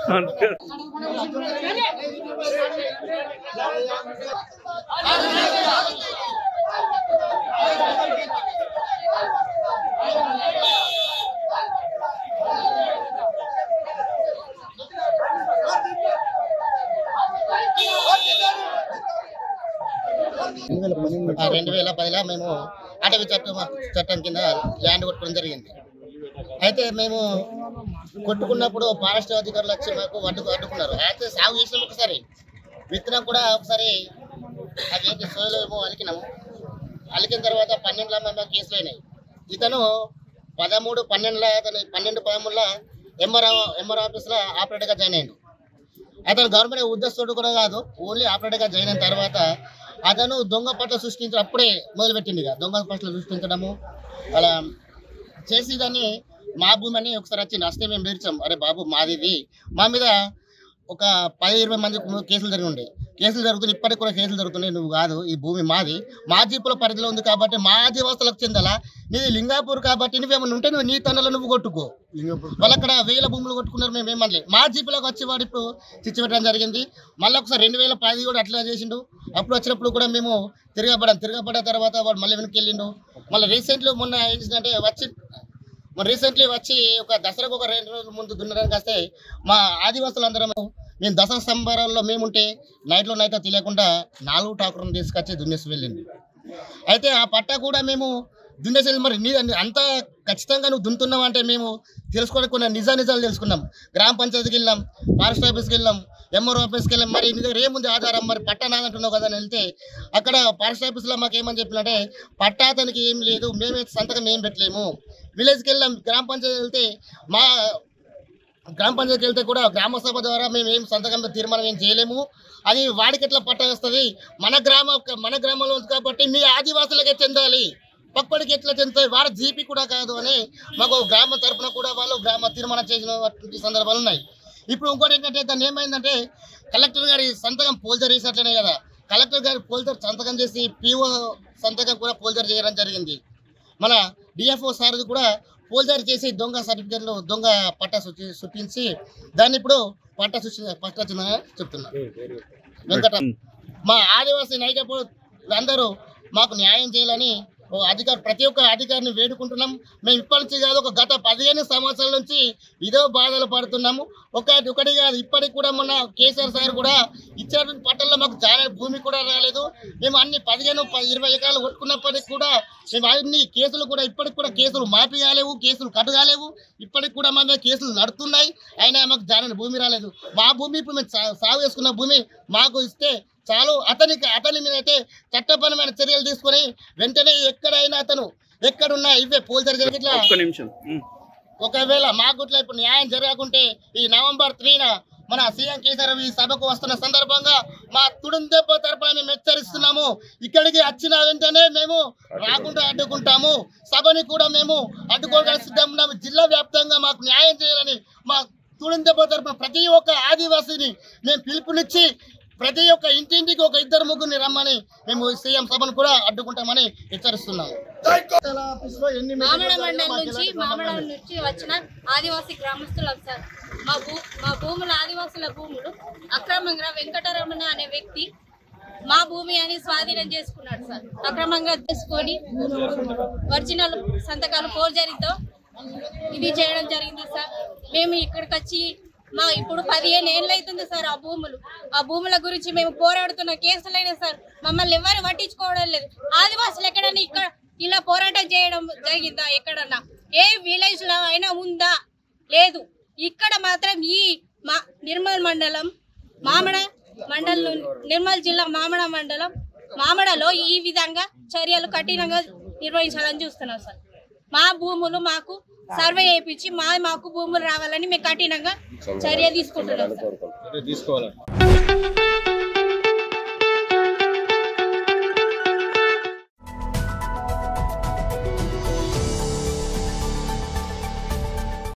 ఆ రెండు వేల పదిలో మేము అటవీ చట్టం చట్టం కింద ల్యాండ్ కొట్టుకోవడం జరిగింది అయితే మేము కొట్టుకున్నప్పుడు ఫారెస్ట్ అధికారులు వచ్చి మాకు అడ్డు అడ్డుకున్నారు అయితే సాగు చేసినాం ఒకసారి విత్తనం కూడా ఒకసారి అవి ఏంటి సోయలు ఏమో అలికినాము అలికిన తర్వాత పన్నెండులో మేము కేసులు అయినాయి ఇతను పదమూడు పన్నెండులో అతను పన్నెండు పదమూడులో ఎంఆర్ ఎంఆర్ ఆఫీస్లో ఆపరేటర్గా జాయిన్ అయ్యాడు అతను గవర్నమెంట్ ఉద్యోగస్తుడు కూడా కాదు ఓన్లీ ఆపరేటర్గా జాయిన్ అయిన తర్వాత అతను దొంగ పట్ల సృష్టించడం అప్పుడే మొదలుపెట్టింది ఇక దొంగ పట్ల సృష్టించడము అలా చేసి దాన్ని మా భూమి అని ఒకసారి వచ్చింది వస్తే మేము బెదిరించాం అరే బాబు మాది ఇది మా మీద ఒక పది ఇరవై మంది కేసులు జరిగి ఉండే కేసులు జరుగుతున్నాయి ఇప్పటికి కూడా కేసులు జరుగుతున్నాయి నువ్వు కాదు ఈ భూమి మాది మా జీపుల పరిధిలో ఉంది కాబట్టి మా ఆదివాసులకు చెందాలా నీది లింగాపూర్ కాబట్టి నువ్వేమన్నా ఉంటే నువ్వు నీ తండ్రిలో నువ్వు కొట్టుకో వాళ్ళు అక్కడ వేల భూములు కొట్టుకున్నారు మేము ఏమనలే మా జీపులకు వచ్చి వాడు ఇప్పుడు చిచ్చు పెట్టడం జరిగింది మళ్ళీ ఒకసారి రెండు వేల పది కూడా అట్లా చేసిండు అప్పుడు వచ్చినప్పుడు కూడా మేము తిరగబడాం తిరగబడ్డ తర్వాత వాడు మళ్ళీ వెనక్కి వెళ్ళిండు మళ్ళీ రీసెంట్లీ మొన్న ఏం చేసిందంటే వచ్చి మరి రీసెంట్లీ వచ్చి ఒక దసరాకు ఒక రెండు రోజుల ముందు దున్నడానికి వస్తే మా ఆదివాసులు అందరము మేము దసరా సంబరాల్లో మేముంటే నైట్లో నైట్ తెలియకుండా నాలుగు టాకులను తీసుకొచ్చి దున్నేసి వెళ్ళింది అయితే ఆ పట్ట కూడా మేము దున్నేసి మరి నీ అంత ఖచ్చితంగా నువ్వు దున్నుతున్నావు అంటే మేము తెలుసుకోవడం కొన్ని నిజా నిజాలు తెలుసుకున్నాం గ్రామ పంచాయతీకి వెళ్ళాం ఫారెస్ట్ ఆఫీస్కి వెళ్ళాం ఎంఆర్ ఆఫీస్కి వెళ్ళాం మరి నీ దగ్గర ఏముంది ఆధారం మరి పట్టా నాదంటున్నావు కదా అని వెళ్తే అక్కడ ఫారెస్ట్ ఆఫీస్లో మాకు ఏమని చెప్పినంటే పట్టా అతనికి ఏం లేదు మేమే సంతకం ఏం పెట్టలేము విలేజ్కి వెళ్ళాం గ్రామ పంచాయతీ వెళ్తే మా గ్రామ పంచాయతీకి వెళ్తే కూడా గ్రామ సభ ద్వారా మేము ఏం సంతకం తీర్మానం ఏం చేయలేము అది వాడికి ఎట్లా పట్ట వస్తుంది మన గ్రామ మన గ్రామంలో ఉంది కాబట్టి మీ ఆదివాసులకే చెందాలి పక్కడికి ఎట్లా చెందుతాయి వారి జీపీ కూడా కాదు అని మాకు గ్రామ తరపున కూడా వాళ్ళు గ్రామ తీర్మానం చేసిన సందర్భాలు ఉన్నాయి ఇప్పుడు ఇంకోటి ఏంటంటే దాన్ని ఏమైందంటే కలెక్టర్ గారి సంతకం పోల్చర్ చేసినట్లనే కదా కలెక్టర్ గారి పోల్చర్ సంతకం చేసి పిఓ సంతకం కూడా పోల్చర్ చేయడం జరిగింది మన డిఎఫ్ఓ సార్ది కూడా పోల్జారీ చేసి దొంగ సర్టిఫికేట్లు దొంగ పట్టా సృష్టి సృష్టించి దాన్ని ఇప్పుడు పట్టా సృష్టి పట్టా వచ్చిందని చెప్తున్నారు వెంకట మా ఆదివాసీ నాయకులు అందరూ మాకు న్యాయం చేయాలని ఓ అధికారి ప్రతి ఒక్క అధికారిని వేడుకుంటున్నాం మేము ఇప్పటి నుంచి కాదు ఒక గత పదిహేను సంవత్సరాల నుంచి ఇదో బాధలు పడుతున్నాము ఒక ఒకటి కాదు ఇప్పటికి కూడా మొన్న కేసీఆర్ సార్ కూడా ఇచ్చినటువంటి పట్టణంలో మాకు చాలా భూమి కూడా రాలేదు మేము అన్ని పదిహేను ప- ఇరవై ఎకరాలు కొట్టుకున్నప్పటికి కూడా మేము అన్ని కేసులు కూడా ఇప్పటికి కూడా కేసులు మాఫీ కాలేవు కేసులు కట్టు కాలేవు ఇప్పటికి కూడా మా మీద కేసులు నడుతున్నాయి అయినా మాకు జానని భూమి రాలేదు మా భూమి ఇప్పుడు మేము సా- సాగు చేసుకున్న భూమి మాకు ఇస్తే చాలు అతనికి అతని మీద అయితే చట్టపరమైన చర్యలు తీసుకొని వెంటనే ఎక్కడైనా అతను ఎక్కడున్నా ఇవే పోల్చర్ జరిగిట్లా ఒక్క నిమిషం ఉమ్. ఒకవేళ మాకు ఇట్లా ఇప్పుడు న్యాయం జరగకుంటే ఈ నవంబర్ త్రీన మన సీఎం కేసీఆర్ ఈ సభకు వస్తున్న సందర్భంగా మా తుడుందెబ్బ తరపున మేము హెచ్చరిస్తున్నాము ఇక్కడికి వచ్చిన వెంటనే మేము రాకుండా అడ్డుకుంటాము సభని కూడా మేము అడ్డుకోవడానికి సిద్ధంగా ఉన్నాము జిల్లా వ్యాప్తంగా మాకు న్యాయం చేయాలని మా తుడుందెబ్బ తరపున ప్రతి ఒక్క ఆదివాసిని మేము పిలుపునిచ్చి ప్రతి ఒక్క ఇంటింటికి ఒక ఇద్దరు ముగ్గురిని రమ్మని మేము సీఎం సభను కూడా అడ్డుకుంటామని హెచ్చరిస్తున్నాము మామిడ మండలం నుంచి మామిడ నుంచి వచ్చిన ఆదివాసీ గ్రామస్తులం సార్ మా భూ మా భూములు ఆదివాసుల భూములు అక్రమంగా వెంకటరమణ అనే వ్యక్తి మా భూమి అని స్వాధీనం చేసుకున్నాడు సార్ అక్రమంగా చేసుకొని ఒరిజినల్ సంతకాలు ఫోర్జరీతో ఇది చేయడం జరిగింది సార్ మేము ఇక్కడికి వచ్చి మా ఇప్పుడు పదిహేను ఏళ్ళు అవుతుంది సార్ ఆ భూములు ఆ భూముల గురించి మేము పోరాడుతున్న కేసులైనా సార్ మమ్మల్ని ఎవరు పట్టించుకోవడం లేదు ఆదివాసులు ఎక్కడన్నా ఇక్కడ ఇలా పోరాటం చేయడం జరిగిందా ఎక్కడన్నా ఏ విలేజ్ లో అయినా ఉందా లేదు ఇక్కడ మాత్రం ఈ మా నిర్మల్ మండలం మామడ మండలం నిర్మల్ జిల్లా మామడ మండలం మామడలో ఈ విధంగా చర్యలు కఠినంగా నిర్వహించాలని చూస్తున్నాం సార్ మా భూములు మాకు సర్వే చేయించి మా మాకు భూములు రావాలని మేము కఠినంగా చర్య తీసుకుంటున్నాం సార్ తీసుకోవాలి